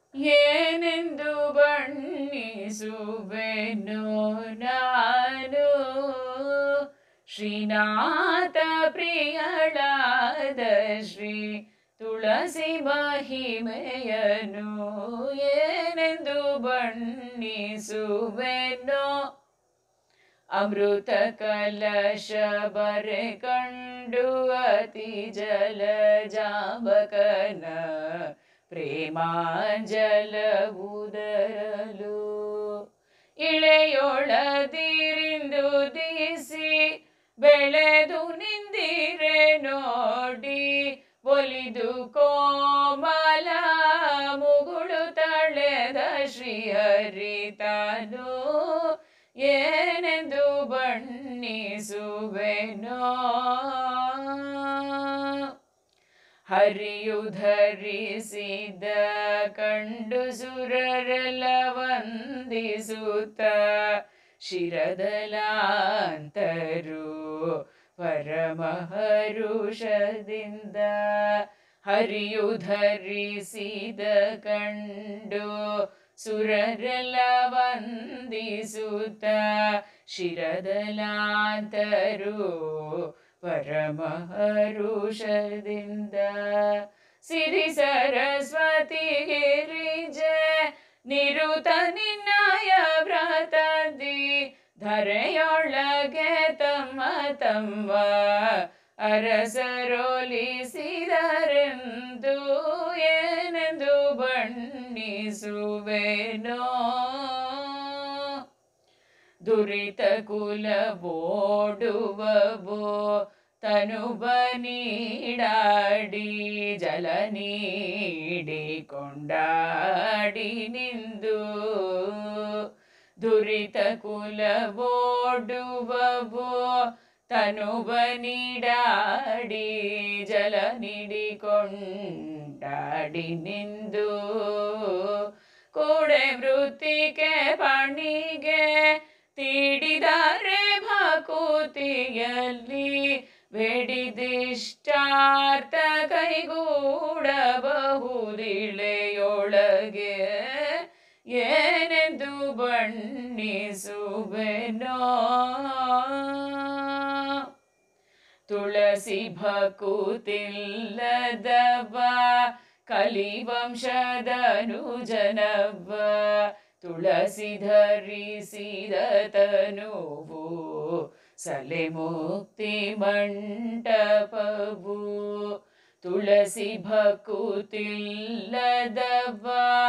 ಏನೆಂದು ಬಣ್ಣಿಸುವೆನು ನಾನು ಶ್ರೀನಾಥ ಪ್ರಿಯಳಾದ ಶ್ರೀ ತುಳಸಿ ಮಹಿಮೆಯನು ಏನೆಂದು ಬಣ್ಣಿಸುವೆನೋ ಅಮೃತ ಕಲಶ ಬರೆ ಕಂಡು ಅತಿ ಜಲ ಜಾಬಕನ ಪ್ರೇಮಾಂಜಲವುದರಲು ಇಳೆಯೊಳದಿರಿಂದು ದಿಸಿ ಬೆಳೆದು ನಿಂದಿರೆ ನೋಡಿ ಒಲಿದು ಕೋಮಲ ಮುಗುಳು ತಳೆದ ಶ್ರೀಹರಿತಾನು ಏನೆಂದು ಬಣ್ಣಿಸುವೆನೋ ಹರಿಯು ಧರಿಸಿದ ಕಂಡು ಸುರರೆಲ್ಲ ವಂದಿಸುತ್ತ ಶಿರದಲಾಂತರು ಪರಮಹರುಷದಿಂದ ಹರಿಯು ಧರಿಸಿದ ಕಂಡು ಸುರರೆಲ್ಲ ವಂದಿಸುತ್ತ ಶಿರದಲಾಂತರು ಪರಮಹರುಷದಿಂದ ಸಿರಿ ಸರಸ್ವತಿ ಗಿರಿಜ ನಿರುತ ನಿನ್ನಯ ವ್ರತದಿ ಧರೆಯೊಳಗೆ ತಮ್ಮ ತಮ್ಮ ಅರಸರೋಲಿಸಿದರೆಂದು ಏನೆಂದು ಬಣ್ಣಿಸುವೆನೋ ದುರಿತ ಕುಲಬೋಡುವವೋ ತನುಬ ನೀಡಾಡಿ ಜಲ ನೀಡಿ ಕೊಂಡಾಡಿ ನಿಂದು ದುರಿತ ಕುಲಬೋಡುವವೋ ತನುಬ ನೀಡಾಡಿ ಜಲ ನೀಡಿಕೊಂಡಾಡಿ ನಿಂದು ಕೂಡೆ ವೃತ್ತಿಗೆ ಪಣಿಗೆ ತೀಡಿದರೆ ಭಕುತಿಯಲ್ಲಿ ಬೇಡಿದಿಷ್ಟಾರ್ಥ ಕೈಗೂಡಬಹುದಿಳೆಯೊಳಗೆ ಏನೆಂದು ಬಣ್ಣಿಸುವೆನೋ ತುಳಸಿ ಭಕುತಿಲ್ಲದವ ಕಲಿವಂಶದನು ಜನವ ತುಳಸಿ ಧರಿಸಿದ ತನುವು ಸಲೆ ಮುಕ್ತಿ ಮಂಟಪವು ತುಳಸಿ ಭಕುತಿಲ್ಲದವ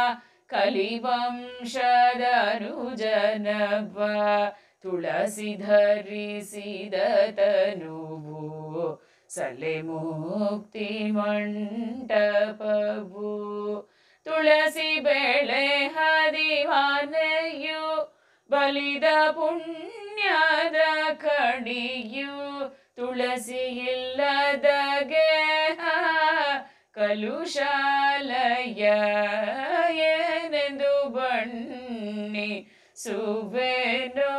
ಕಲಿವಂಶದನು ಜನವ ತುಳಸಿ ಧರಿಸಿದ ತನುವು ಸಲೆ ಮುಕ್ತಿ ಮಂಟಪವು ತುಳಸಿ ಬೆಳೆ ಹದಿವಾನೆಯು ಬಲಿದ ಪುಣ್ಯದ ಕಣಿಯು ತುಳಸಿ ಇಲ್ಲದ ಗೇಹ ಕಲುಶಾಲಯ ಏನೆಂದು ಬಣ್ಣಿ ಸುವೆನೋ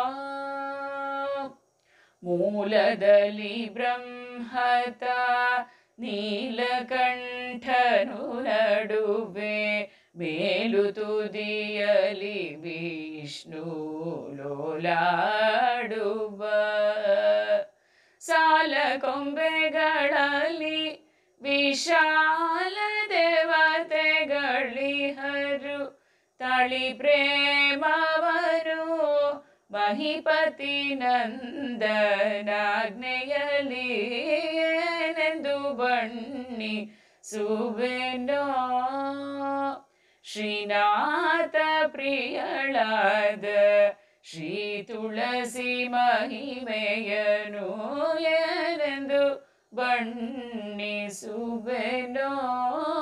ಮೂಲದಲ್ಲಿ ಬ್ರಹ್ಮತ ನೀಲಕಂಠನು ನಡುವೆ ಮೇಲು ತುದಿಯಲಿ ವಿಷ್ಣು ಲೋಲಾಡುವ ಸಾಲ ಕೊಂಬೆಗಳಲ್ಲಿ ವಿಶಾಲ ದೇವತೆಗಳಿಹರು ತಳಿ ಪ್ರೇಮವರು ಮಹಿಪತಿ ನಂದನಾಜ್ಞೆಯಲಿ ಏನೆಂದು ಬಣ್ಣಿ ಸುವೆನೋ ಶ್ರೀನಾಥ ಪ್ರಿಯಳಾದ ಶ್ರೀ ತುಳಸಿ ಮಹಿಮೆಯನು ಏನೆಂದು ಬಣ್ಣಿಸುವೆನೋ